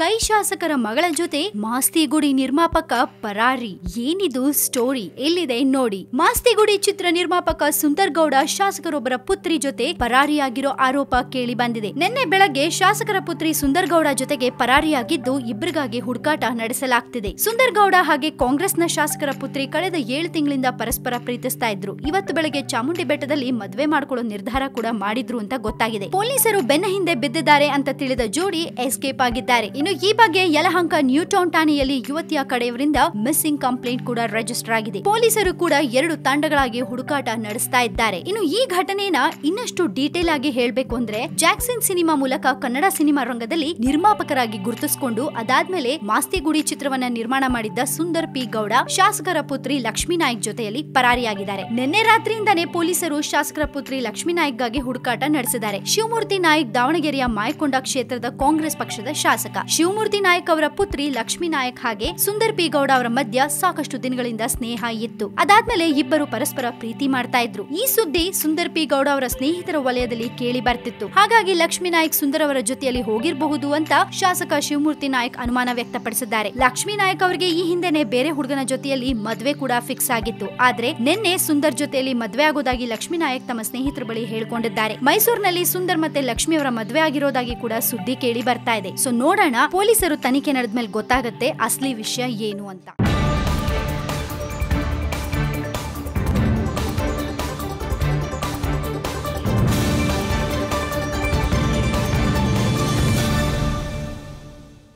ಕೈ ಶಾಸಕರ ಮಗಳ ಜೊತೆ ಮಾಸ್ತಿಗುಡಿ ನಿರ್ಮಾಪಕ ಪರಾರಿ ಏನಿದು ಸ್ಟೋರಿ ಎಲ್ಲಿದೆ ನೋಡಿ ಮಾಸ್ತಿಗುಡಿ ಚಿತ್ರ ನಿರ್ಮಾಪಕ ಸುಂದರ್ ಗೌಡ ಶಾಸಕರೊಬ್ಬರ ಪುತ್ರಿ ಜೊತೆ ಪರಾರಿಯಾಗಿರೋ ಆರೋಪ ಕೇಳಿ ಬಂದಿದೆ ನಿನ್ನೆ ಬೆಳಗ್ಗೆ ಶಾಸಕರ ಪುತ್ರಿ ಸುಂದರ್ ಗೌಡ ಜೊತೆಗೆ ಪರಾರಿಯಾಗಿದ್ದು ಇಬ್ಬರಿಗಾಗಿ ಹುಡುಕಾಟ ನಡೆಸಲಾಗ್ತಿದೆ ಸುಂದರ್ ಗೌಡ ಹಾಗೆ ಕಾಂಗ್ರೆಸ್ನ ಶಾಸಕರ ಪುತ್ರಿ ಕಳೆದ ಏಳು ತಿಂಗಳಿಂದ ಪರಸ್ಪರ ಪ್ರೀತಿಸ್ತಾ ಇದ್ರು ಇವತ್ತು ಬೆಳಗ್ಗೆ ಚಾಮುಂಡಿ ಬೆಟ್ಟದಲ್ಲಿ ಮದ್ವೆ ಮಾಡ್ಕೊಳ್ಳೋ ನಿರ್ಧಾರ ಕೂಡ ಮಾಡಿದ್ರು ಅಂತ ಗೊತ್ತಾಗಿದೆ ಪೊಲೀಸರು ಬೆನ್ನ ಹಿಂದೆ ಬಿದ್ದಿದ್ದಾರೆ ಅಂತ ತಿಳಿದ ಜೋಡಿ ಎಸ್ಕೇಪ್ ಆಗಿದ್ದಾರೆ ಇನ್ನು ಈ ಬಗ್ಗೆ ಯಲಹಂಕ ನ್ಯೂ ಟೌನ್ ಠಾಣೆಯಲ್ಲಿ ಯುವತಿಯ ಕಡೆಯವರಿಂದ ಮಿಸ್ಸಿಂಗ್ ಕಂಪ್ಲೇಂಟ್ ಕೂಡ ರಿಜಿಸ್ಟರ್ ಆಗಿದೆ ಪೊಲೀಸರು ಕೂಡ ಎರಡು ತಂಡಗಳಾಗಿ ಹುಡುಕಾಟ ನಡೆಸ್ತಾ ಇದ್ದಾರೆ ಇನ್ನು ಈ ಘಟನೆನ ಇನ್ನಷ್ಟು ಡೀಟೇಲ್ ಆಗಿ ಹೇಳ್ಬೇಕು ಅಂದ್ರೆ ಜಾಕ್ಸನ್ ಸಿನಿಮಾ ಮೂಲಕ ಕನ್ನಡ ಸಿನಿಮಾ ರಂಗದಲ್ಲಿ ನಿರ್ಮಾಪಕರಾಗಿ ಗುರುತಿಸಿಕೊಂಡು ಅದಾದ್ಮೇಲೆ ಮಾಸ್ತಿಗುಡಿ ಚಿತ್ರವನ್ನ ನಿರ್ಮಾಣ ಮಾಡಿದ್ದ ಸುಂದರ್ ಪಿ ಗೌಡ ಶಾಸಕರ ಪುತ್ರಿ ಲಕ್ಷ್ಮೀ ನಾಯ್ಕ್ ಜೊತೆಯಲ್ಲಿ ಪರಾರಿಯಾಗಿದ್ದಾರೆ ನಿನ್ನೆ ರಾತ್ರಿಯಿಂದಾನೇ ಪೊಲೀಸರು ಶಾಸಕರ ಪುತ್ರಿ ಲಕ್ಷ್ಮೀ ನಾಯ್ಕ್ಗಾಗಿ ಹುಡುಕಾಟ ನಡೆಸಿದ್ದಾರೆ ಶಿವಮೂರ್ತಿ ನಾಯ್ಕ್ ದಾವಣಗೆರೆಯ ಮಾಯಕೊಂಡ ಕ್ಷೇತ್ರದ ಕಾಂಗ್ರೆಸ್ ಪಕ್ಷದ ಶಾಸಕ ಶಿವಮೂರ್ತಿ ನಾಯ್ಕ್ ಅವರ ಪುತ್ರಿ ಲಕ್ಷ್ಮೀ ನಾಯಕ್ ಹಾಗೆ ಸುಂದರ್ ಪಿ ಗೌಡ ಅವರ ಮಧ್ಯ ಸಾಕಷ್ಟು ದಿನಗಳಿಂದ ಸ್ನೇಹ ಇತ್ತು ಅದಾದ್ಮೇಲೆ ಇಬ್ಬರು ಪರಸ್ಪರ ಪ್ರೀತಿ ಮಾಡ್ತಾ ಇದ್ರು ಈ ಸುದ್ದಿ ಸುಂದರ್ ಪಿ ಗೌಡ ಅವರ ಸ್ನೇಹಿತರ ವಲಯದಲ್ಲಿ ಕೇಳಿ ಬರ್ತಿತ್ತು ಹಾಗಾಗಿ ಲಕ್ಷ್ಮೀ ನಾಯ್ಕ್ ಸುಂದರ್ ಅವರ ಜೊತೆಯಲ್ಲಿ ಹೋಗಿರಬಹುದು ಅಂತ ಶಾಸಕ ಶಿವಮೂರ್ತಿ ನಾಯ್ಕ್ ಅನುಮಾನ ವ್ಯಕ್ತಪಡಿಸಿದ್ದಾರೆ ಲಕ್ಷ್ಮೀ ನಾಯ್ಕ್ ಅವರಿಗೆ ಈ ಹಿಂದೆನೆ ಬೇರೆ ಹುಡುಗನ ಜೊತೆಯಲ್ಲಿ ಮದ್ವೆ ಕೂಡ ಫಿಕ್ಸ್ ಆಗಿತ್ತು ಆದ್ರೆ ನಿನ್ನೆ ಸುಂದರ್ ಜೊತೆಯಲ್ಲಿ ಮದ್ವೆ ಆಗೋದಾಗಿ ಲಕ್ಷ್ಮೀ ನಾಯಕ್ ತಮ್ಮ ಸ್ನೇಹಿತರ ಬಳಿ ಹೇಳ್ಕೊಂಡಿದ್ದಾರೆ ಮೈಸೂರಿನಲ್ಲಿ ಸುಂದರ್ ಮತ್ತೆ ಲಕ್ಷ್ಮಿ ಅವರ ಮದ್ವೆ ಆಗಿರೋದಾಗಿ ಕೂಡ ಸುದ್ದಿ ಕೇಳಿ ಬರ್ತಾ ಇದೆ ಸೊ ನೋಡೋಣ ಪೊಲೀಸರು ತನಿಖೆ ನಡೆದ್ಮೇಲೆ ಗೊತ್ತಾಗತ್ತೆ ಅಸಲಿ ವಿಷಯ ಏನು ಅಂತ